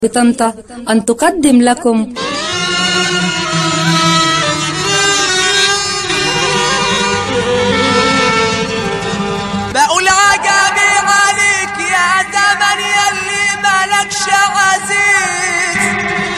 بطنطا أن تقدم لكم بقول عجبي عليك يا زمن يلي ملكش عزيز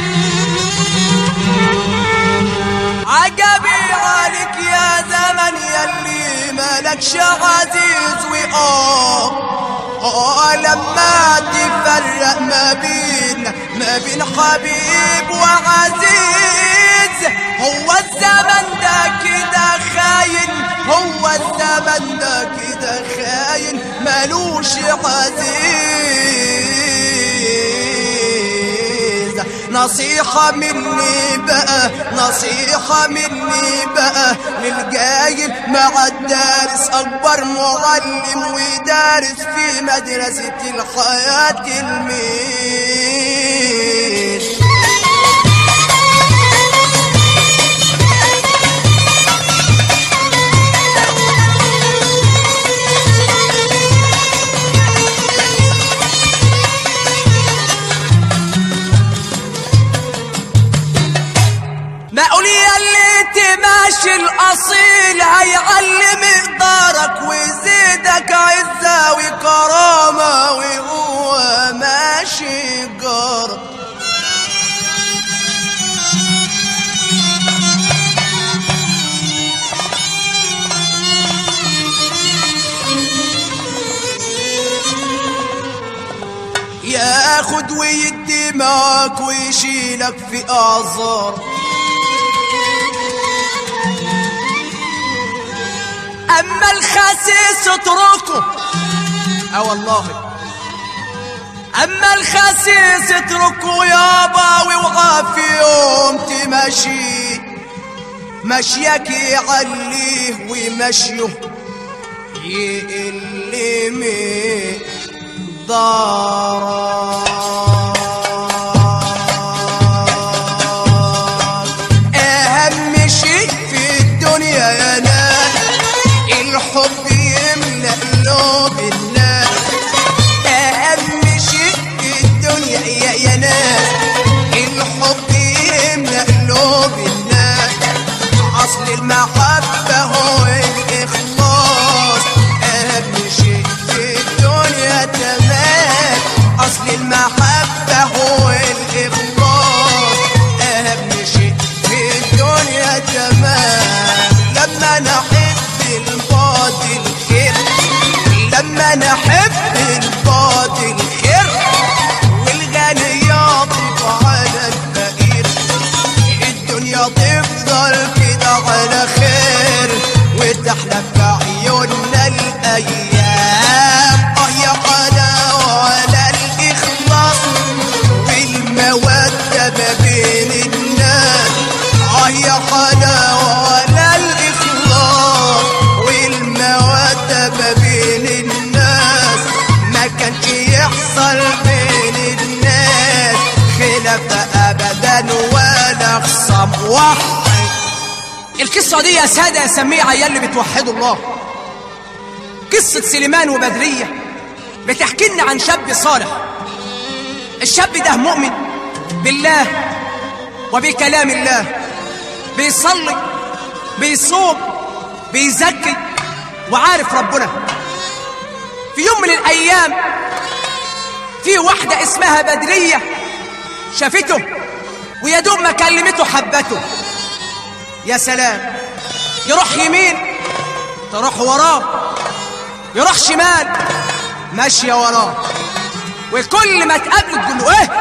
عجبي عليك يا زمن يلي ملكش عزيز وآه آه لما تفرق ما بين ما بين حبيب وعزيز هو الزمن ده كده خاين هو الزمن ده كده خاين ملوش عزيز نصيحة مني بقى نصيحة مني بقى للجايل مع الدارس أكبر معلم ودارس في مدرسة الحياة الميل ما قول يلي تماشي الاصيل هيعلم اقدارك ويزيدك عزة وكرامة وهو ماشي جارك ياخد ويدي معاك ويشيلك في اعذار اما الخسيس اتركه اه والله اما الخسيس اتركه يابا واوعى في يوم تمشي مشيك يعليه ومشيه يقل من ضرر اهم شيء في الدنيا يا ناس الحب يملأ قلوب الناس اهم شيء في الدنيا يا يا ناس الحب يملأ قلوب الناس اصل المحبة هو الاخلاص اهم شيء في الدنيا تمام اصل المحبة هو الاخلاص اهم شيء في الدنيا تمام لما نحب الباطل خير لما نحب الباطل خير والغني يعطف على الفقير الدنيا تفضل كده على خير وتحلى في عيوننا الايام اه يا حلاوه على الاخلاص والموده ما بين الناس اه يا حلاوه على الاخلاص والموده ما بين الناس ما كانش يحصل بين الناس خلاف ابدا ولا خصم واحد القصة دي يا سادة يا سميعة يا اللي بتوحدوا الله قصة سليمان وبدرية بتحكي لنا عن شاب صالح الشاب ده مؤمن بالله وبكلام الله بيصلي بيصوم بيزكي وعارف ربنا في يوم من الأيام في واحدة اسمها بدرية شافته ويا دوب ما كلمته حبته يا سلام يروح يمين تروح وراه يروح شمال ماشية وراه وكل ما تقابله تقول له ايه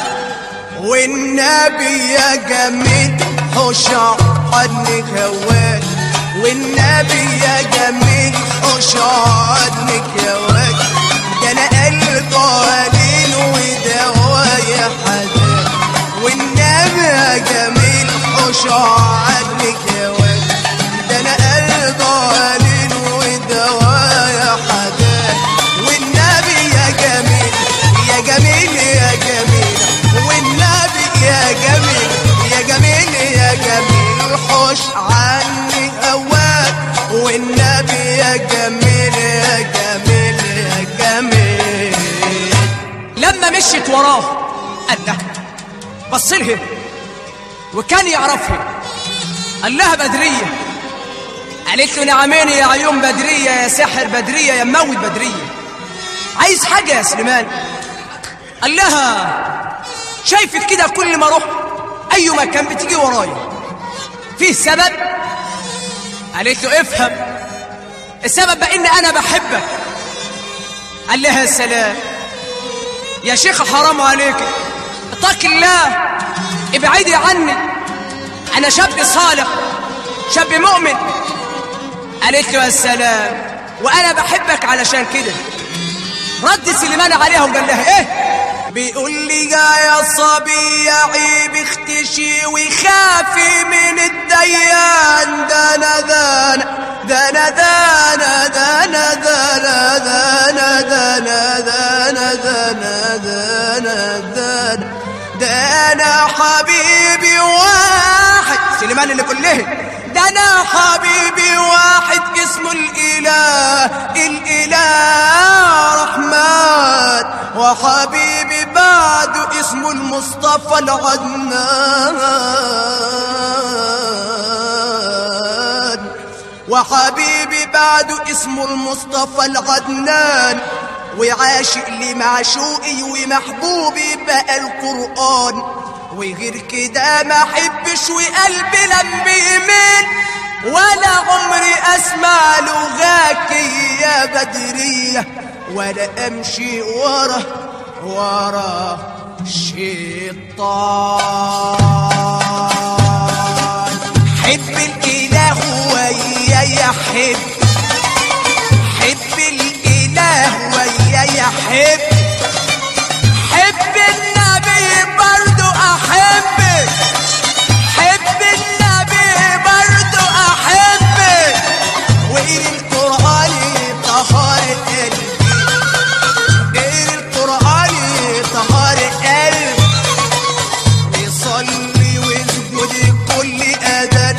والنبي يا جميل حوش عنك هواك والنبي يا جميل حوش عنك هواك ده انا قلب قليل ودوايا حداك والنبي يا جميل حوش عنك هواك ده انا قلب قليل ودوايا حداك والنبي يا جميل يا جميل يا جميل والنبي يا جميل يا جميل يا جميل حوش عني هواك والنبي يا جميل يا جميل يا جميل لما مشيت وراه قال له بص لها وكان يعرفها قال لها بدرية قالت له نعمين يا عيون بدرية يا سحر بدرية يا موت بدرية عايز حاجة يا سليمان قال لها شايفك كده كل ما اروح اي مكان بتيجي ورايا فيه سبب قالت له افهم السبب بان انا بحبك قال لها يا سلام يا شيخة حرام عليك اتق الله ابعدي عني انا شاب صالح شاب مؤمن قالت له يا سلام وانا بحبك علشان كده رد سليمان عليها وقال لها ايه بيقول لي يا صبي عيب اختشي وخافي من الديان دانا دانا دانا دانا دانا دانا دانا دانا دانا دانا دانا دانا دانا حبيبي واحد سليمان اللي كله ده انا حبيبي واحد اسمه الاله الاله رحمن وحبيبي بعده اسمه المصطفى العدنان وحبيبي بعده اسمه المصطفى العدنان وعاشق لمعشوقي ومحبوبي بقى القرآن وغير كده ما احبش وقلبي لم يميل ولا عمري اسمع لغاك يا بدرية ولا امشي ورا ورا شيطان حب الاله وياي حب حب الاله وياي حب حب النبي برضو احبك حب النبي برضو احبك وقيل القران طهار قلبي قيل القران طهار قلبي وصلي واسجد كل اذان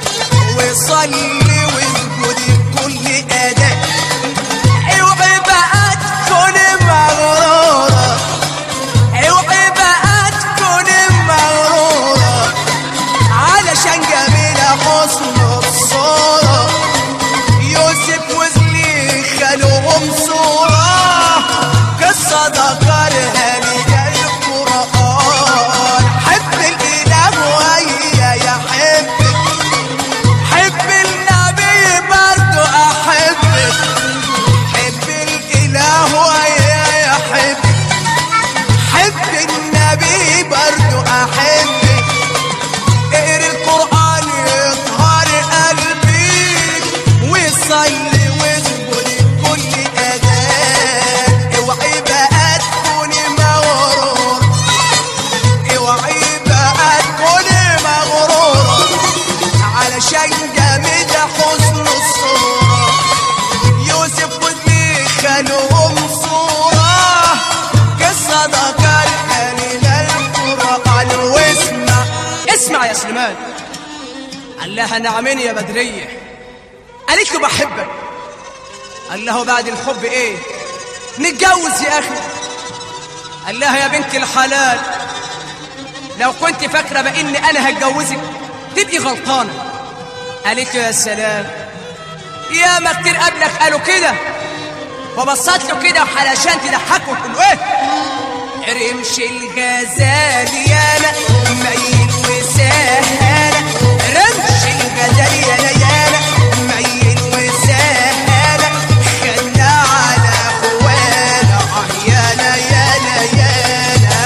وصلي واسجد كل اذان اوعي بقى تكون مغرورة اوعي بقى تكون مغرورة علشان جميلة حسن الصورة يوسف وزليخة لهم صورة قصة ذكرها من القرآن حب الإله ويا يا حبك حب النبي برضو أحبك حب الاله ويا حب حب النبي برضو احبك اقري القران يطهر قلبك وصلي واسجد كل اذان اوعي بقى تكوني مغرور اوعي بقى تكوني مغرور علشان جامد حسن الصوره يوسف وزليخة لهم صورة قصة ذكرها من القرآن واسمع اسمع يا سليمان قال لها نعمين يا بدرية قالت له بحبك قال له بعد الحب ايه نتجوز يا اخي قال لها يا بنت الحلال لو كنت فاكرة بإن أنا هتجوزك تبقي غلطانة قالت له يا سلام يا ما كتير قبلك قالوا كده فبصت له كده علشان تضحكه وتقول له ايه رمش الغزال يانا ميل وسهالة رمش الغزال يانا يانا ميل وسهالة خلنا على اخوانا اه يانا يانا يانا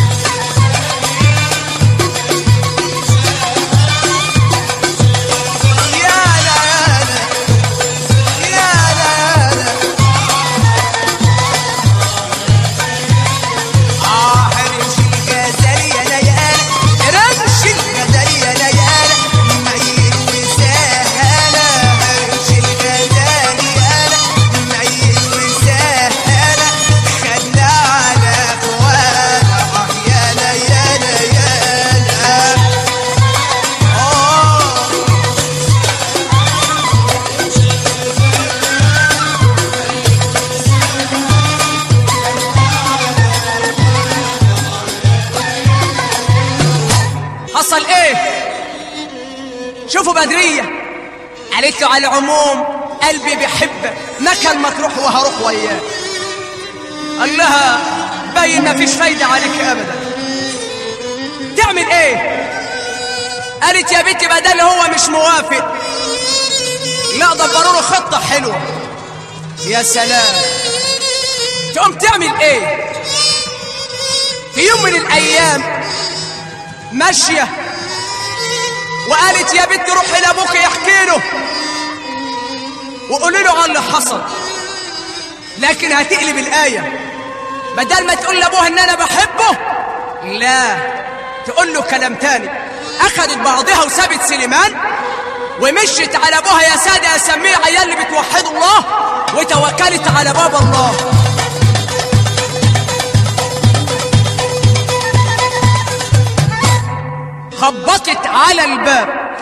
يانا يانا يانا يانا آه رمش الغزال يانا يانا حصل ايه شوفوا بدرية قالت له على العموم قلبي بيحبك مكان ما تروح وهروح وياك قال لها باين ما فيش فايدة عليك ابدا تعمل ايه قالت يا بنتي بدل هو مش موافق لا دبروا له خطة حلوة يا سلام تقوم تعمل ايه في يوم من الايام ماشية وقالت يا بنت روحي لابوك يحكي له وقولي له على اللي حصل لكن هتقلب الآية بدل ما تقول لابوها ان انا بحبه لا تقول له كلام تاني اخذت بعضها وسابت سليمان ومشيت على ابوها يا ساده يا سميعه يا اللي بتوحدوا الله وتوكلت على باب الله خبطت على الباب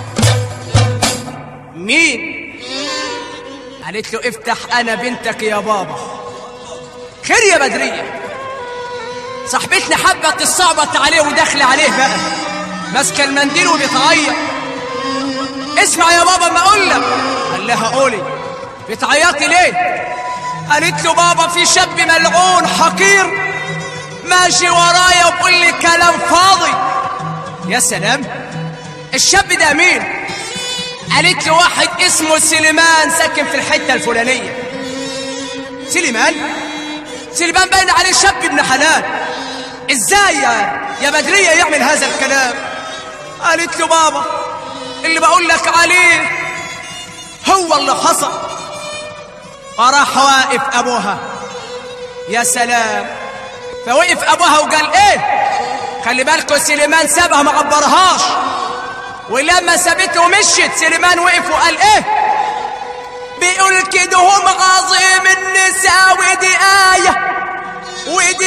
مين قالت له افتح انا بنتك يا بابا خير يا بدريه صاحبتنا حبه تصعبط عليه وداخل عليه بقى ماسكه المنديل وبتعيط اسمع يا بابا ما اقول لك قال لها قولي بتعيطي ليه قالت له بابا في شاب ملعون حقير ماشي ورايا وبقول لي كلام فاضي يا سلام الشاب ده مين قالت له واحد اسمه سليمان ساكن في الحته الفلانيه سليمان سليمان باين عليه شاب ابن حلال ازاي يا يا بدريه يعمل هذا الكلام قالت له بابا اللي بقول لك عليه هو اللي حصل فراح واقف ابوها يا سلام فوقف ابوها وقال ايه خلي بالكوا سليمان سابها ما عبرهاش ولما سابته ومشيت سليمان وقف وقال ايه بيقول كده هم عظيم النساء ودي آية ودي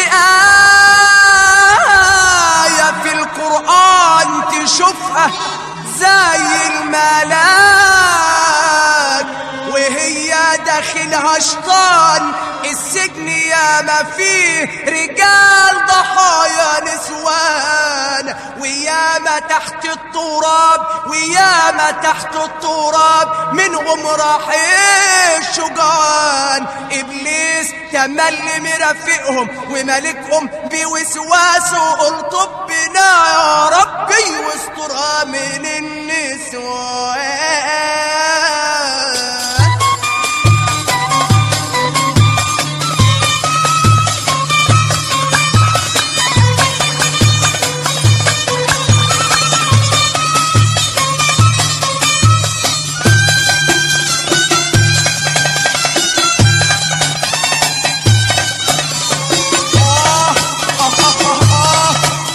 آية في القرآن تشوفها زي الملاك وهي داخلها شيطان السجن يا ما فيه رجال ضحايا نسوان وياما تحت التراب وياما تحت التراب منهم راح الشجعان ابليس تملي مرافقهم وملكهم بوسواسه قل طبنا يا ربي واسترها من النسوان آه آه آه آه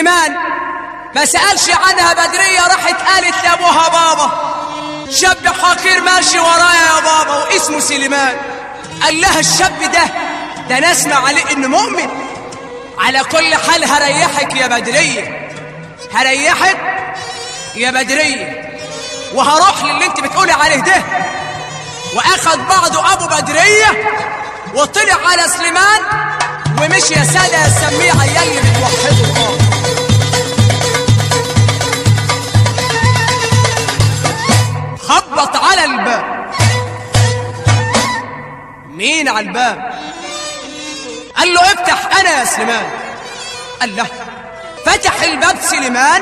سليمان ما سألش عنها بدرية راحت قالت لأبوها بابا شاب حقير ماشي ورايا يا بابا واسمه سليمان قال لها الشاب ده ده انا اسمع عليه انه مؤمن على كل حال هريحك يا بدرية هريحك يا بدرية وهروح للي انت بتقولي عليه ده واخد بعضه ابو بدرية وطلع على سليمان ومشي يا سادة يا سميعة يلي بتوحدوا الله خبط على الباب مين على الباب قال له افتح انا يا سليمان قال له فتح الباب سليمان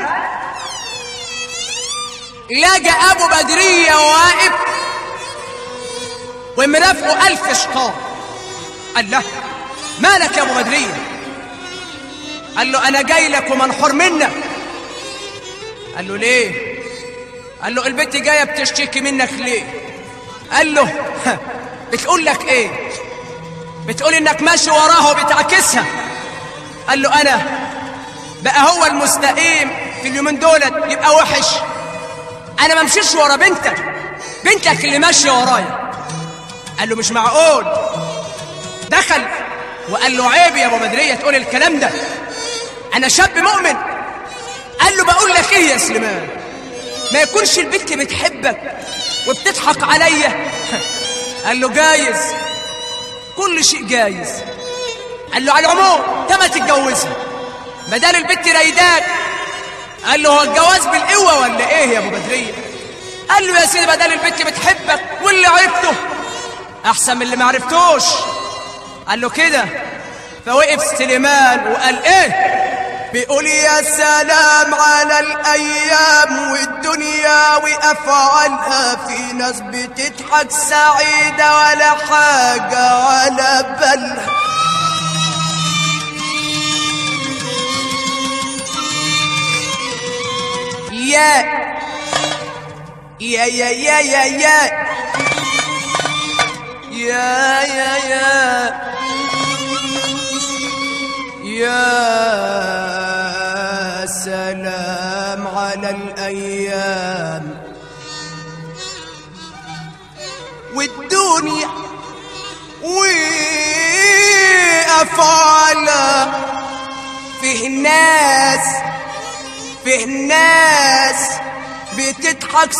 لقى ابو بدرية واقف ومرافقه الف شطار قال له مالك يا ابو بدرية قال له انا جاي لك ومنحور منك قال له ليه قال له البنت جايه بتشتكي منك ليه قال له بتقول لك ايه بتقول انك ماشي وراها وبتعكسها قال له انا بقى هو المستقيم في اليومين دولت يبقى وحش انا ما امشيش ورا بنتك بنتك اللي ماشيه ورايا قال له مش معقول دخل وقال له عيب يا ابو بدريه تقول الكلام ده انا شاب مؤمن قال له بقول لك ايه يا سليمان ما يكونش البنت بتحبك وبتضحك عليا قال له جايز كل شيء جايز قال له على العموم انت ما تتجوزها بدل البنت رايداك قال له هو الجواز بالقوه ولا ايه يا ابو بدريه قال له يا سيدي بدل البنت بتحبك واللي عرفته احسن من اللي ما عرفتوش قال له كده فوقف سليمان وقال ايه بيقول يا سلام على الأيام والدنيا وأفعالها في ناس بتضحك سعيدة ولا حاجة على بالها يا يا يا يا يا يا يا يا يا يا سلام على الأيام والدنيا وأفعالها فيه ناس فيه ناس بتضحك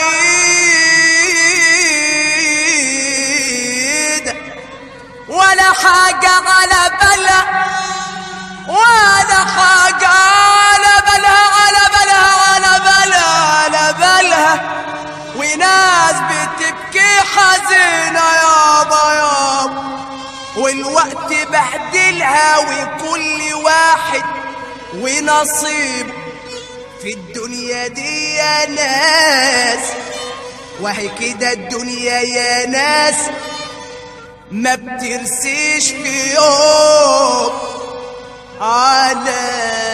سعيد ولا حاجة على بالها ولا حاجة على بالها على بالها على بالها على بالها وناس بتبكي حزينة يابا يابا والوقت بهدلها وكل واحد ونصيبه في الدنيا دي يا ناس وهي كده الدنيا يا ناس ما بترسيش في يوم على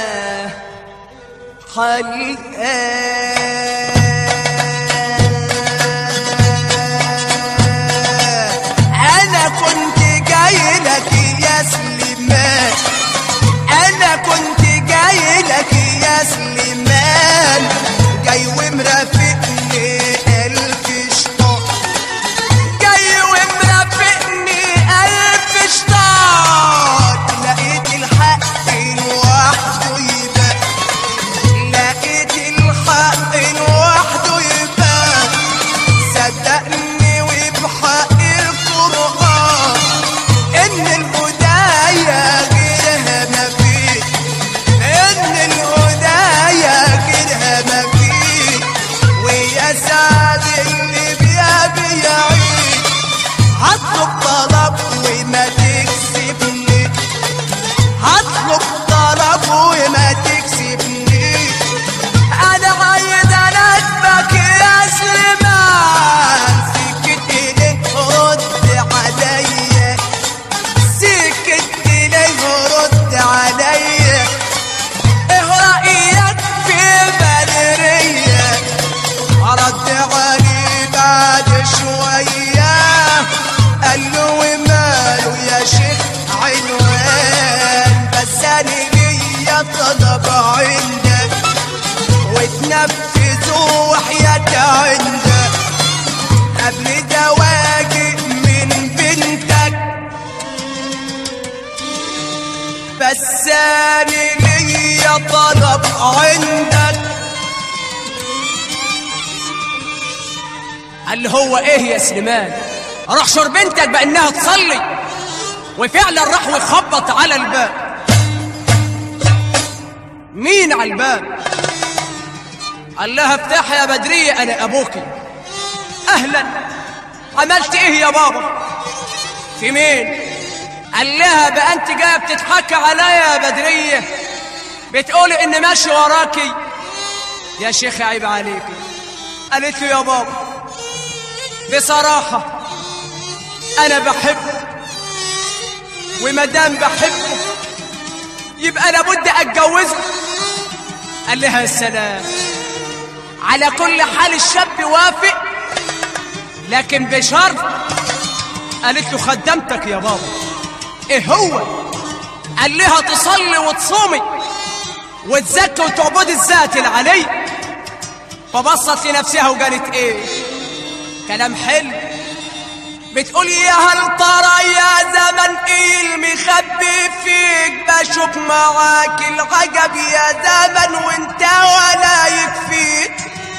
حلقها انا كنت جاي لك يا سليمان انا كنت جاي لك يا سليمان جاي ومرافقني الف شطار جاي ومرافقني الف شطار لقيت الحق لوحده يبان لقيت الحق نفذوا وحياة عندك قبل زواجي من بنتك بس انا ليا طلب عندك قال له هو ايه يا سليمان راح شور بنتك بانها تصلي وفعلا راح ويخبط على الباب مين على الباب قال لها افتح يا بدرية انا ابوكي اهلا عملت ايه يا بابا في مين قال لها بقى انت جايه بتضحكي عليا يا بدرية بتقولي اني ماشي وراكي يا شيخ عيب عليكي قالت له يا بابا بصراحة أنا بحبه ومدام بحبه يبقى لابد أتجوزه قال لها السلام على كل حال الشاب وافق لكن بشرط قالت له خدمتك يا بابا ايه هو قال لها تصلي وتصومي وتزكي وتعبدي الذات العلي فبصت لنفسها وقالت ايه كلام حلو بتقول يا هل ترى يا زمن ايه المخبي فيك بشوف معاك العجب يا زمن وانت ولا يكفيك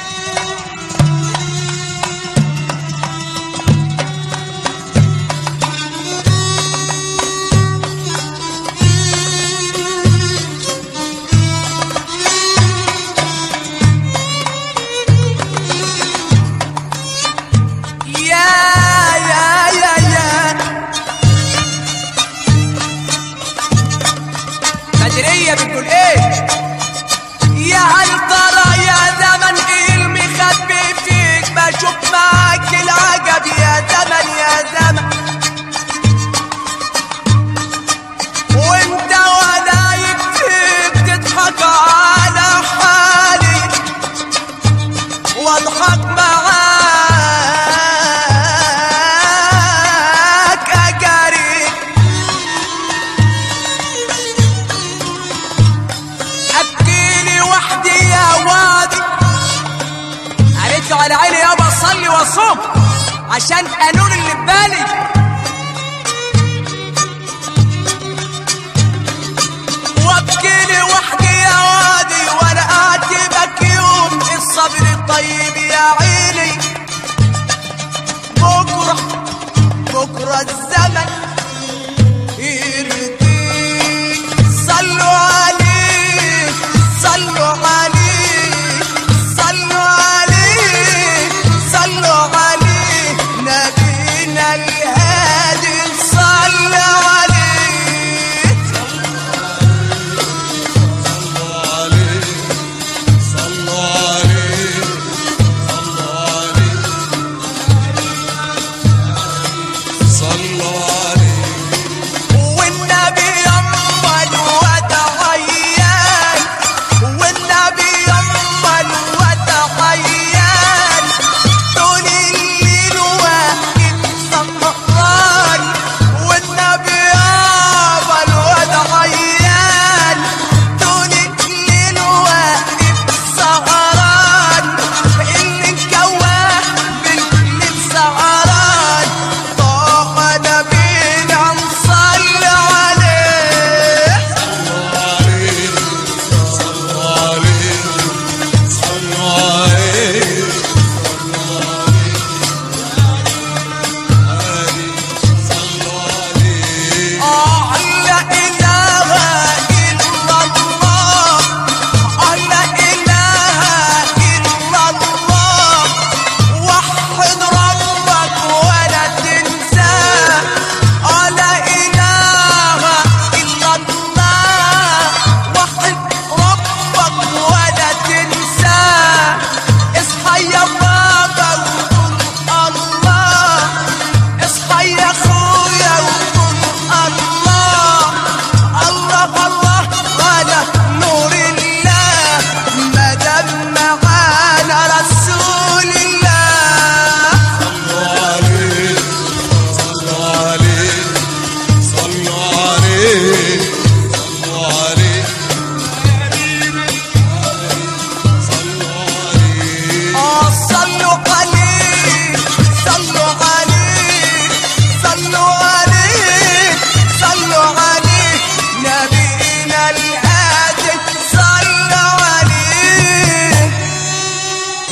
يا يا يا يا بدرية بتقول ايه يا هل ترى يا زمن ايه المخبي فيك بشوف معاك العجب يا زمن يا زمن وانت ولا يكفيك تضحك على حالي واضحك معاك اجاري ابكيلي وحدي يا وادي قالت له على عيني يابا صلي وصوم عشان قانون اللي في بالي وابكيلي وحدي يا وادي وانا اعاتبك يوم الصبر الطيب يا عيني بكره بكره الزمن يرضيك صلوا عليه صلوا عليه صلوا عليه صلوا عليه نبينا الهادي صلى عليه صلوا عليه صلوا عليه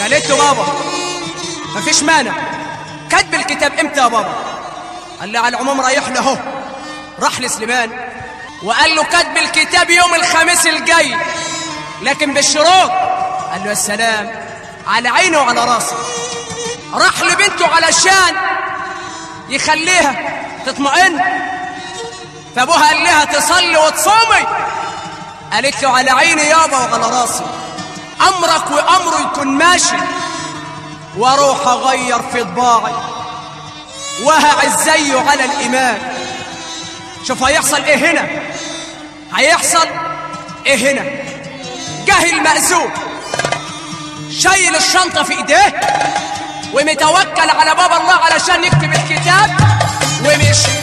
قالت له بابا مفيش مانع كتب الكتاب امتى يا بابا قال لي على العموم رايح له اهو راح لسليمان وقال له كتب الكتاب يوم الخميس الجاي لكن بالشروط قال له السلام على عيني وعلى راسي راح لبنته علشان يخليها تطمئن فابوها قال لها تصلي وتصومي قالت له على عيني يابا وعلى راسي امرك وامره يكون ماشي واروح اغير في طباعي وهعز زيه على الايمان شوف هيحصل ايه هنا هيحصل ايه هنا جه المأذون شايل الشنطة في ايديه ومتوكل على باب الله علشان يكتب الكتاب ومشي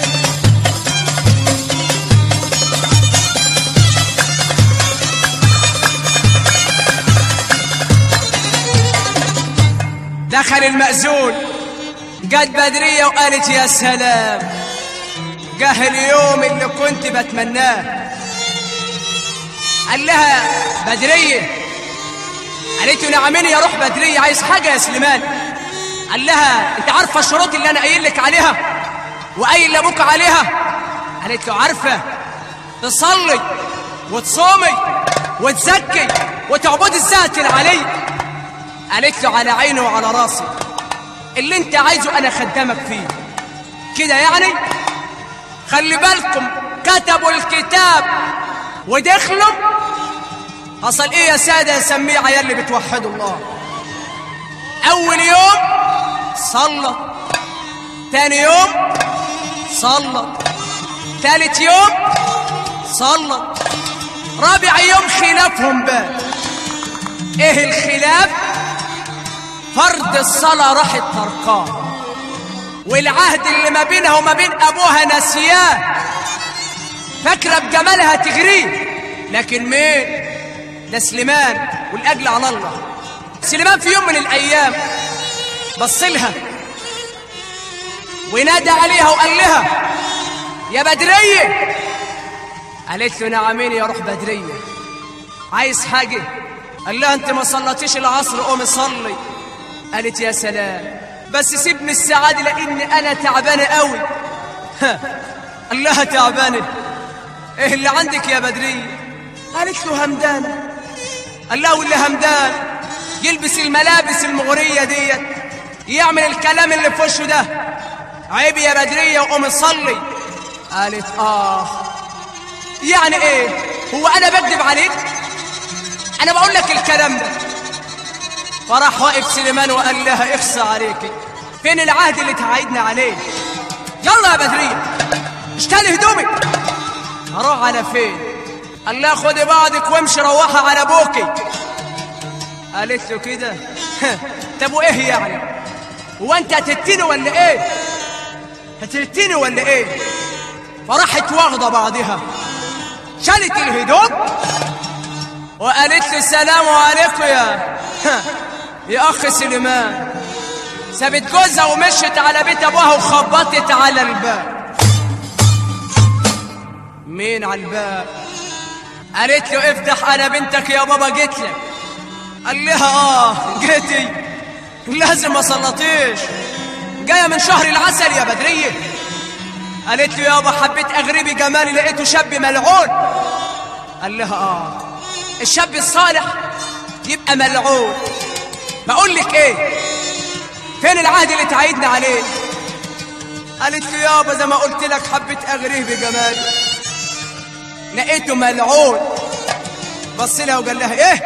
دخل المأذون جت بدرية وقالت يا سلام جه اليوم اللي كنت بتمناه قال لها بدرية قالت له نعمين يا روح بدرية عايز حاجة يا سليمان قال لها انت عارفة الشروط اللي انا قايل لك عليها وقايل لابوك عليها قالت له عارفة تصلي وتصومي وتزكي وتعبدي الذات العلي قالت له على عيني وعلى راسي اللي انت عايزه انا خدامك فيه كده يعني خلي بالكم كتبوا الكتاب ودخلوا حصل ايه يا سادة يا سميعة يا اللي بتوحدوا الله اول يوم صلى تاني يوم صلى تالت يوم صلى رابع يوم خلافهم بقى ايه الخلاف فرض الصلاة راحت تركاه والعهد اللي ما بينها وما بين ابوها نسياه فاكره بجمالها تغريه لكن مين ده سليمان والاجل على الله سليمان في يوم من الايام بص لها ونادى عليها وقال لها يا بدريه قالت له نعمين يا روح بدريه عايز حاجه قال لها انت ما صلتيش العصر قومي صلي قالت يا سلام بس سيبني السعادة لأن أنا تعبانة قوي قال لها تعبانة إيه اللي عندك يا بدرية قالت له همدانة قال لها واللي همدان يلبس الملابس المغرية ديت يعمل الكلام اللي في وشه ده عيب يا بدرية وقوم صلي قالت آه يعني إيه هو أنا بكذب عليك أنا بقول لك الكلام ده فراح واقف سليمان وقال لها اخصى عليكي فين العهد اللي تعايدنا عليه يلا يا بدرية اشتري هدومك هروح على فين قال لها خدي بعضك وامشي روحي على ابوكي قالت له كده طب وايه يعني هو انت هتتني ولا ايه هتتني ولا ايه فراحت واخده بعضها شالت الهدوم وقالت له السلام عليكم يا يا اخ سليمان سابت جوزها ومشت على بيت ابوها وخبطت على الباب مين على الباب قالت له افتح انا بنتك يا بابا جيت لك قال لها اه جيتي لازم ما صلتيش جايه من شهر العسل يا بدريه قالت له يابا حبيت اغربي جمالي لقيته شاب ملعون قال لها اه الشاب الصالح يبقى ملعون بقول لك ايه فين العهد اللي تعيدنا عليه قالت له يابا زي ما قلت لك حبيت اغريه بجمالي لقيته ملعون بص لها وقال لها ايه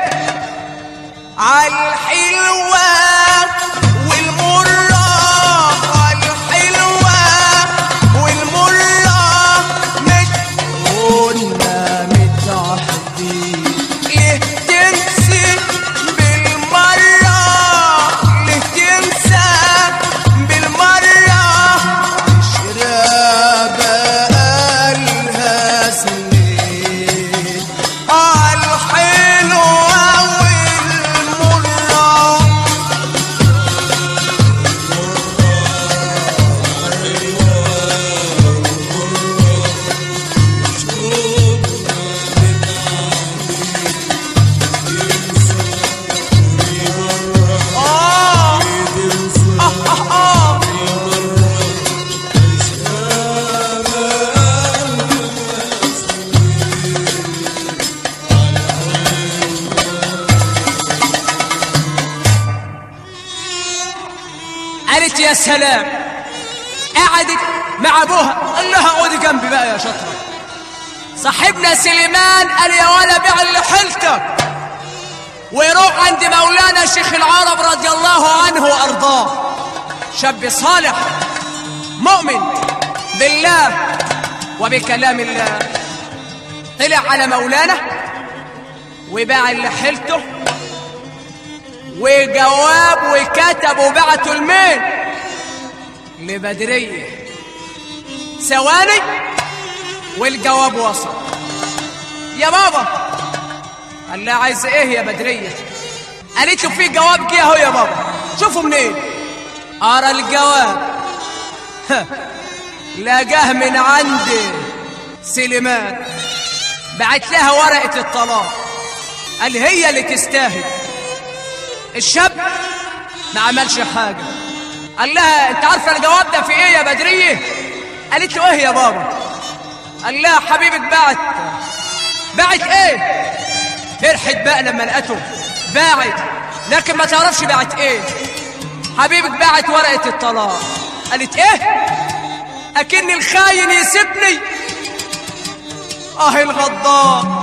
عالحلوة والمرة عالحلوة والمرة مش كنا متعهدين ليه تنسي بالمرة ليه تنسى بالمرة شرابة قالها سنين عالحلوة والمرة قالت يا سلام قعدت مع ابوها قال لها اقعدي جنبي بقى يا شطره صاحبنا سليمان قال يا ولا بيع اللي حيلتك ويروح عند مولانا شيخ العرب رضي الله عنه وارضاه شاب صالح مؤمن بالله وبكلام الله طلع على مولانا وباع اللي حيلته وجواب وكتب وبعته الميل لبدرية ثواني والجواب وصل يا بابا قال لها عايز ايه يا بدرية قالت له في جواب جه اهو يا بابا شوفوا منين ارى الجواب لا جه من عند سليمان بعت لها ورقة الطلاق قال هي اللي تستاهل الشاب ما عملش حاجة قال لها انت عارفة الجواب ده في ايه يا بدرية قالت له ايه يا بابا قال لها حبيبك بعت بعت ايه فرحت بقى لما لقته باعت لكن ما تعرفش باعت ايه حبيبك باعت ورقة الطلاق قالت ايه اكن الخاين يسيبني اه الغضان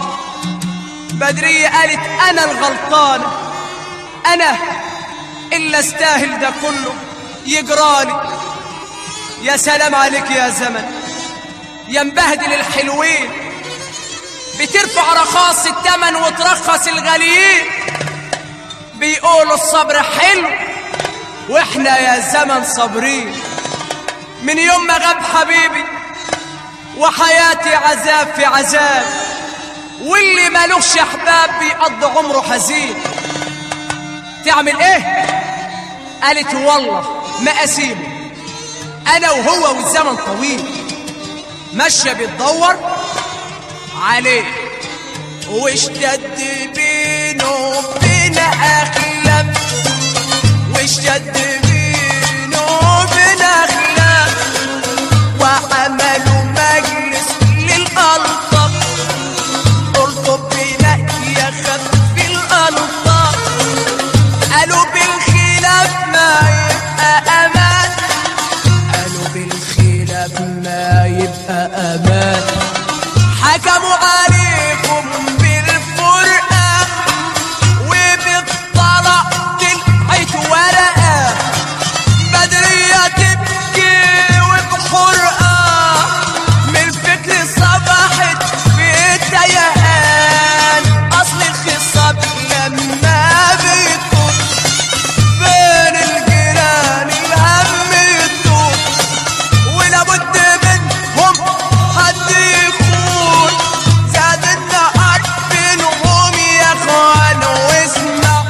بدرية قالت انا الغلطانة انا الا استاهل ده كله يجرالي يا سلام عليك يا زمن يا مبهدل الحلوين بترفع رخاص التمن وترخص الغاليين بيقولوا الصبر حلو واحنا يا زمن صابرين من يوم ما غاب حبيبي وحياتي عذاب في عذاب واللي مالوش احباب بيقضي عمره حزين تعمل ايه قالت والله ما اسيبه انا وهو والزمن طويل ماشيه بتدور عليه واشتد بينه وبين اخلاق واشتد بينه وبين اخلاق وعملوا مجلس للالطف ارطب بنقي يا خف الالطف قالوا بالخلاف ما يبقى امان قالوا بالخلاف ما يبقى امان حكموا عليكم بالفرقة وبالطلاق طلعت ورقة بدرية تبكي وبحرقة من فكر صبحت في التيهان أصل الخصاب لما بيكون بين الجيران الهم يدور ولابد منهم حد يخون زاد النهار بينهم يا اخوان واسمع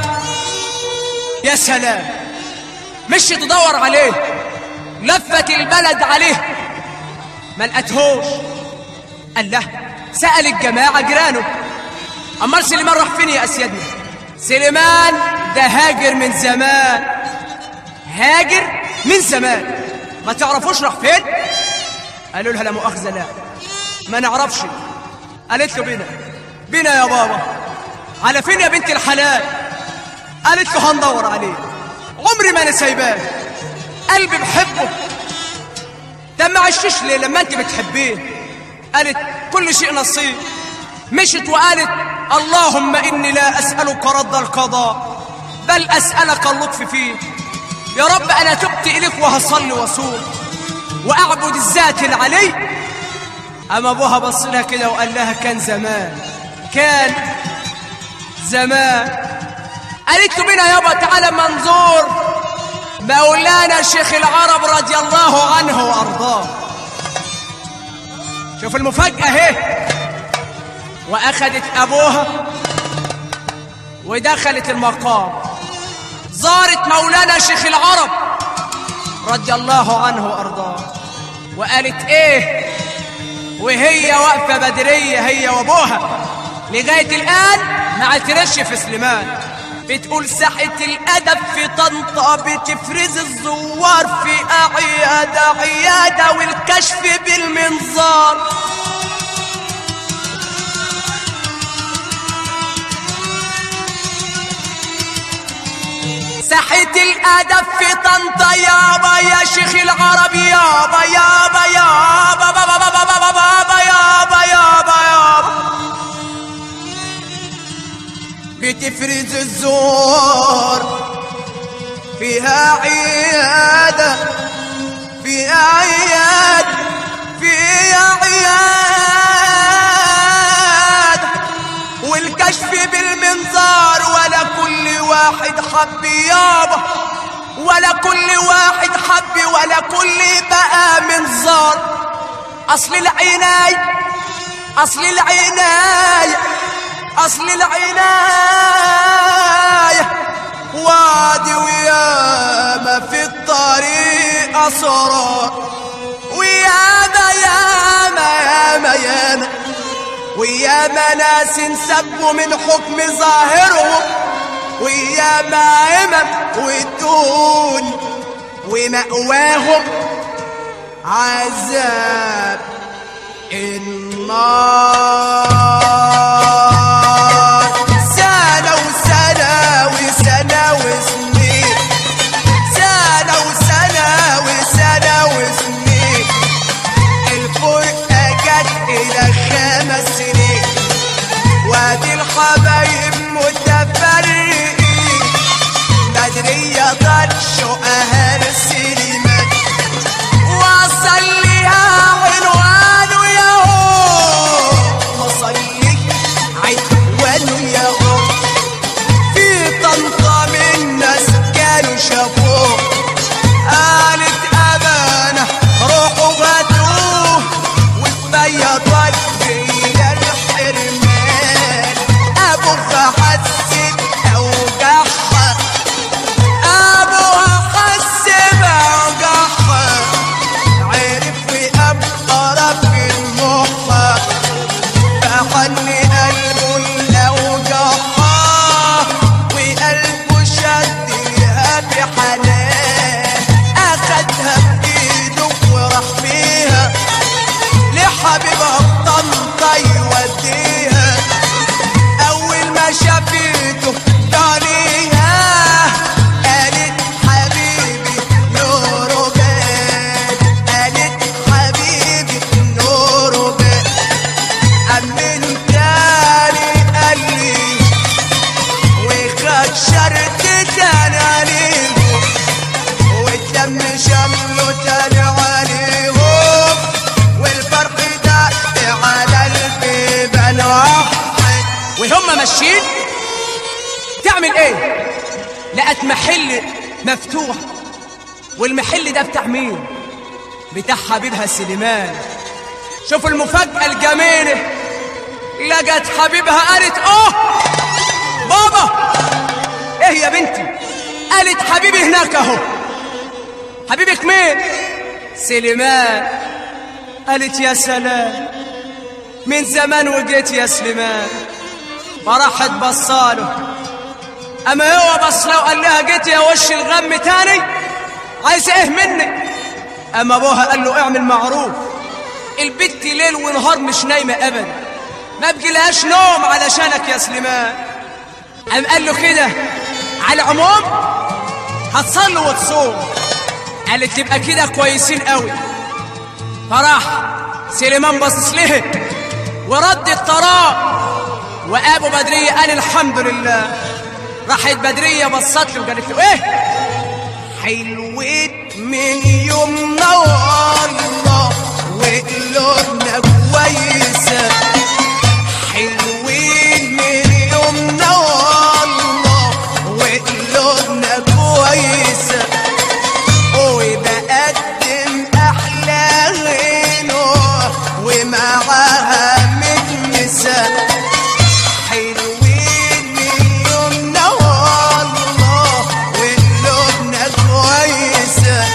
يا سلام مش تدور عليه لفت البلد عليه ما لقتهوش قال له سأل الجماعة جيرانه أمال سليمان راح فين يا أسيادنا سليمان ده هاجر من زمان هاجر من زمان ما تعرفوش راح فين قالوا لها لا مؤاخذة لا ما نعرفش قالت له بينا بينا يا بابا على فين يا بنت الحلال قالت له هندور عليه عمري ما انا سايباه قلبي بحبه ده ما عشش ليه لما انت بتحبيه قالت كل شيء نصيب مشت وقالت اللهم اني لا اسالك رد القضاء بل اسالك اللطف فيه يا رب انا تبت اليك وهصلي واصوم واعبد الذات العلي اما ابوها بص لها كده وقال لها كان زمان كان زمان قالت له بينا يابا تعالى منظور مولانا شيخ العرب رضي الله عنه وارضاه شوف المفاجأة اهي واخدت ابوها ودخلت المقام زارت مولانا شيخ العرب رضي الله عنه وارضاه وقالت ايه وهي واقفة بدرية هي وابوها لغاية الآن ما اعترفش في سليمان بتقول ساحة الأدب في طنطا بتفرز الزوار في أعيادة عيادة والكشف بالمنظار ساحة الأدب في طنطا يابا يا شيخ العرب يابا يابا يابا بابا بابا بابا بابا يابا يابا يابا بتفرز الزور فيها عيادة فيها عيادة فيها عيادة والكشف بالمنظار ولا كل واحد حب يابا ولا كل واحد حب ولا كل بقى منظار أصل العناية أصل العناية أصل العناية وادي وياما في الطريق أسرار وياما ياما ياما ياما وياما ناس انسبوا من حكم ظاهرهم وياما همم ودون ومأواهم عذاب النار سنة وسنة وسنة وسنين سنة وسنة وسنة وسنين الفرقة جت إلى خمس سنين وادي الحبايب متفرقين بدرية طرش أهل السينما وصل ليها عنوانه ياهو وصل لي عنوانه ياهو في طنطا من ناس كانوا شافوه قالت أمانة روحوا هاتوه واتبيضت فيا الحرمان أبوها حست أوجعها أبوها حس بأوجعها عرف وقام قرب المخ فحن قلبه الأوجعها وقلبه شد ليها بحنان أخدها بإيده وراح بيها لحبيبها بطنطا يوديها أول ما شافته عليها قالت حبيبي نور بان قالت حبيبي نور بان أمن تاني قال لي وخد شرط تاني عليهم والدم شمله تاني عليهم والفرح دق على البيبان واحد وهم ماشيين تعمل ايه لقت محل مفتوح والمحل ده بتاع مين بتاع حبيبها سليمان شوفوا المفاجأة الجميلة لقت حبيبها قالت اه بابا ايه يا بنتي قالت حبيبي هناك اهو حبيبك مين سليمان قالت يا سلام من زمان وجيت يا سليمان فراحت بصاله اما هو بص له وقال لها جيت يا وش الغم تاني عايز ايه مني اما ابوها قال له اعمل معروف البت ليل ونهار مش نايمه ابدا ما بجيلهاش نوم علشانك يا سليمان قام قال له كده على العموم هتصلي وتصوم قالت تبقى كده كويسين قوي فراح سليمان بصص له ورد الطراء وابو بدريه قال الحمد لله راحت بدريه بصت له وقالت له ايه حلوت من يومنا والله وقلوبنا كويسة حلوين من يومنا والله وقلوبنا كويسة وبقدم أحلى غنوة ومعاها متمسة حلوين من يومنا والله وقلوبنا كويسة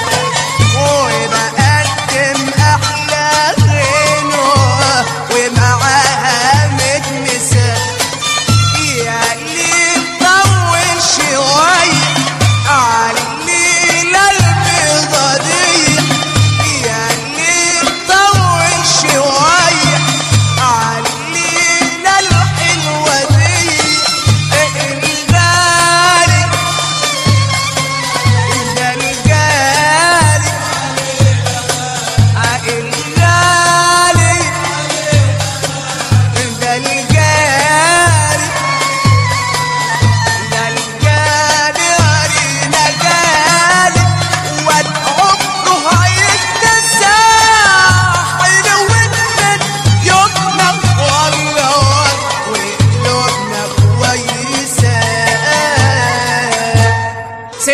وبقدم أحلى غنوة ومعاها متمسة يعني طول شوية على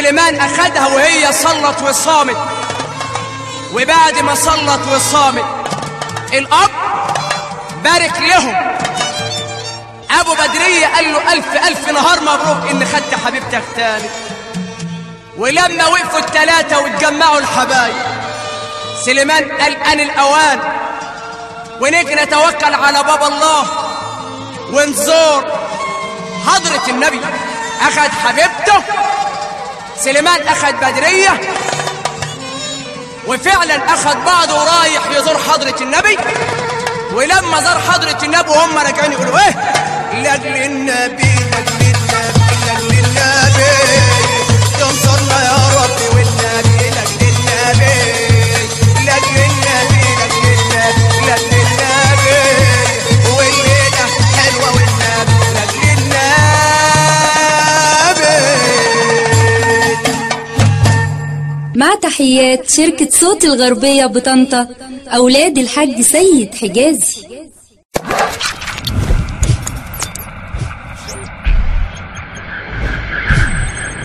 سليمان أخدها وهي صلت وصامت وبعد ما صلت وصامت الأب بارك لهم أبو بدرية قال له ألف ألف نهار مبروك إن خدت حبيبتك تاني ولما وقفوا التلاتة واتجمعوا الحبايب سليمان قال أن الأوان ونيجي نتوكل على باب الله ونزور حضرة النبي أخذ حبيبته سليمان أخذ بدرية وفعلا أخذ بعضه ورايح يزور حضرة النبي ولما زار حضرة النبي وهم راجعين يقولوا إيه لأجل النبي لأجل النبي لأجل النبي تنصرنا يا رب والنبي لأجل النبي لأجل النبي لأجل النبي لأجل النبي والليلة حلوة والنبي لأجل النبي مع تحيات شركة صوت الغربية بطنطا أولاد الحاج سيد حجازي